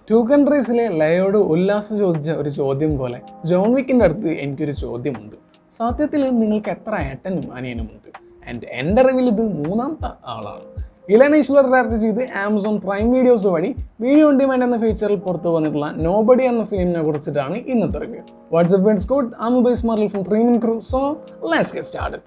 to കൺട്രീസിലെ ലയോട് Ullas ചോദിച്ച ഒരു ചോദ്യം പോലെ ജോൺ വിക്കിൻ്റെ അടുത്ത് എനിക്കൊരു ചോദ്യമുണ്ട് സത്യത്തിൽ നിങ്ങൾക്ക് എത്ര ഏട്ടനും അനിയനുമുണ്ട് ആൻഡ് എൻ്റെ അറിവിൽ ഇത് മൂന്നാമത്തെ ആളാണ് ഇലൻ ഈശ്വർ ഡയറക്ട് ചെയ്ത് ആമസോൺ പ്രൈം വീഡിയോസ് വഴി വീഡിയോ ഓൺ ഡിമാൻഡ് എന്ന ഫീച്ചറിൽ പുറത്തു വന്നിട്ടുള്ള നോബഡി എന്ന ഫിലിമിനെ കുറിച്ചിട്ടാണ് ഇന്നത്തെ റിവ്യൂ വാട്സ്ആപ്പ് വേർഡ്സ് കോഡ് ആമു ബൈസ് മാർലിൽ from three min crew so let's get started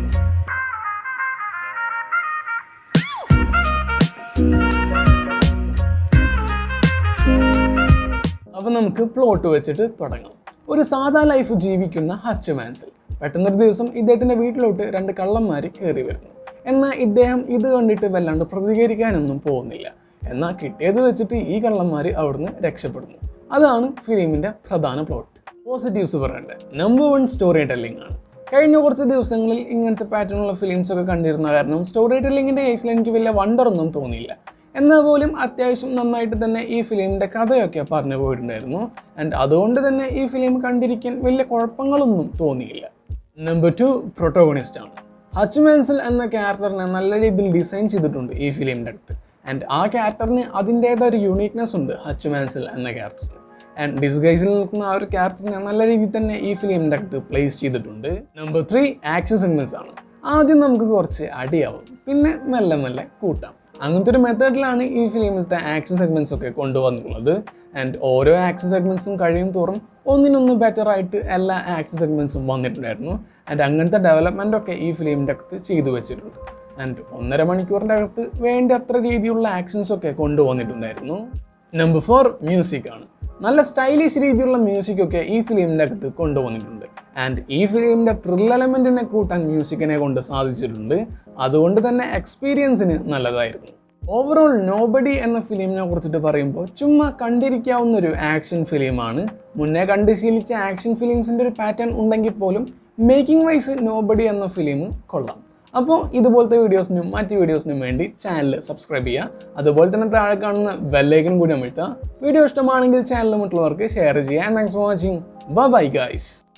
അപ്പോൾ നമുക്ക് പ്ലോട്ട് വെച്ചിട്ട് തുടങ്ങാം ഒരു സാധാ ലൈഫ് ജീവിക്കുന്ന ഹച്ച് മാൻസൽ പെട്ടെന്നൊരു ദിവസം ഇദ്ദേഹത്തിൻ്റെ വീട്ടിലോട്ട് രണ്ട് കള്ളന്മാർ കയറി വരുന്നു എന്നാൽ ഇദ്ദേഹം ഇത് കണ്ടിട്ട് വല്ലാണ്ട് പ്രതികരിക്കാനൊന്നും പോകുന്നില്ല എന്നാൽ കിട്ടിയത് വെച്ചിട്ട് ഈ കള്ളന്മാർ അവിടുന്ന് രക്ഷപ്പെടുന്നു അതാണ് ഫിലിമിൻ്റെ പ്രധാന പ്ലോട്ട് പോസിറ്റീവ്സ് പറയണ്ടേ നമ്പർ വൺ സ്റ്റോറി ടെല്ലിംഗ് ആണ് കഴിഞ്ഞ കുറച്ച് ദിവസങ്ങളിൽ ഇങ്ങനത്തെ പാറ്റേണുള്ള ഫിലിംസ് ഒക്കെ കണ്ടിരുന്ന കാരണം സ്റ്റോറി ടെല്ലിങ്ങിൻ്റെ കേസിൽ എനിക്ക് വലിയ വണ്ടറൊന്നും തോന്നിയില്ല എന്നാൽ പോലും അത്യാവശ്യം നന്നായിട്ട് തന്നെ ഈ ഫിലിമിൻ്റെ കഥയൊക്കെ പറഞ്ഞു പോയിട്ടുണ്ടായിരുന്നു ആൻഡ് അതുകൊണ്ട് തന്നെ ഈ ഫിലിം കണ്ടിരിക്കാൻ വലിയ കുഴപ്പങ്ങളൊന്നും തോന്നിയില്ല നമ്പർ ടു പ്രൊട്ടോഗണിസ്റ്റ് ആണ് ഹച്ച് മാൻസൽ എന്ന ക്യാരക്ടറിനെ നല്ല രീതിയിൽ ഡിസൈൻ ചെയ്തിട്ടുണ്ട് ഈ ഫിലിമിൻ്റെ അടുത്ത് ആൻഡ് ആ ക്യാരക്ടറിന് അതിൻ്റേതായ ഒരു യൂണീക്നെസ് ഉണ്ട് ഹച്ച് മാൻസൽ എന്ന ക്യാരക്ടറിന് ആൻഡ് ഡിസ്ഗൈസിൽ നിൽക്കുന്ന ആ ഒരു ക്യാരക്ടറിനെ നല്ല രീതിയിൽ തന്നെ ഈ ഫിലിമിൻ്റെ അകത്ത് പ്ലേസ് ചെയ്തിട്ടുണ്ട് നമ്പർ ത്രീ ആക്ഷൻ സെഗ്മെൻറ്റ്സ് ആണ് ആദ്യം നമുക്ക് കുറച്ച് അടിയാവും പിന്നെ മെല്ലെ മെല്ലെ കൂട്ടാം അങ്ങനത്തെ ഒരു മെത്തേഡിലാണ് ഈ ഫിലിമിലത്തെ ആക്ഷൻ സെഗ്മെൻറ്റ്സ് ഒക്കെ കൊണ്ടുവന്നിട്ടുള്ളത് ആൻഡ് ഓരോ ആക്ഷൻ സെഗ്മെൻറ്റ്സും കഴിയും തോറും ഒന്നിനൊന്ന് ബെറ്റർ ആയിട്ട് എല്ലാ ആക്ഷൻ സെഗ്മെൻറ്റ്സും വന്നിട്ടുണ്ടായിരുന്നു ആൻഡ് അങ്ങനത്തെ ഡെവലപ്മെൻ്റ് ഒക്കെ ഈ ഫിലിമിൻ്റെ അകത്ത് ചെയ്തു വെച്ചിട്ടുണ്ട് ആൻഡ് ഒന്നര മണിക്കൂറിൻ്റെ അകത്ത് വേണ്ട അത്ര രീതിയിലുള്ള ആക്ഷൻസ് ഒക്കെ കൊണ്ടുവന്നിട്ടുണ്ടായിരുന്നു നമ്പർ ഫോർ മ്യൂസിക് ആണ് നല്ല സ്റ്റൈലിഷ് രീതിയിലുള്ള മ്യൂസിക് ഒക്കെ ഈ ഫിലിമിൻ്റെ അകത്ത് കൊണ്ടുവന്നിട്ടുണ്ട് ആൻഡ് ഈ ഫിലിമിൻ്റെ ത്രിൽ എലമെൻറ്റിനെ കൂട്ടാൻ മ്യൂസിക്കിനെ കൊണ്ട് സാധിച്ചിട്ടുണ്ട് അതുകൊണ്ട് തന്നെ എക്സ്പീരിയൻസിന് നല്ലതായിരുന്നു ഓവറോൾ നോബഡി എന്ന ഫിലിമിനെ കുറിച്ചിട്ട് പറയുമ്പോൾ ചുമ്മാ കണ്ടിരിക്കാവുന്ന ഒരു ആക്ഷൻ ഫിലിമാണ് മുന്നേ കണ്ട് ശീലിച്ച ആക്ഷൻ ഫിലിംസിൻ്റെ ഒരു പാറ്റേൺ ഉണ്ടെങ്കിൽ പോലും മേക്കിംഗ് വൈസ് നോബഡി എന്ന ഫിലിം കൊള്ളാം അപ്പോൾ ഇതുപോലത്തെ വീഡിയോസിനും മറ്റ് വീഡിയോസിനും വേണ്ടി ചാനൽ സബ്സ്ക്രൈബ് ചെയ്യുക അതുപോലെ തന്നെ താഴെ കാണുന്ന ബെല്ലൈക്കനും കൂടി അമഴ്ത്തുക വീഡിയോ ഇഷ്ടമാണെങ്കിൽ ചാനൽ മറ്റുള്ളവർക്ക് ഷെയർ ചെയ്യുക thanks for watching bye guys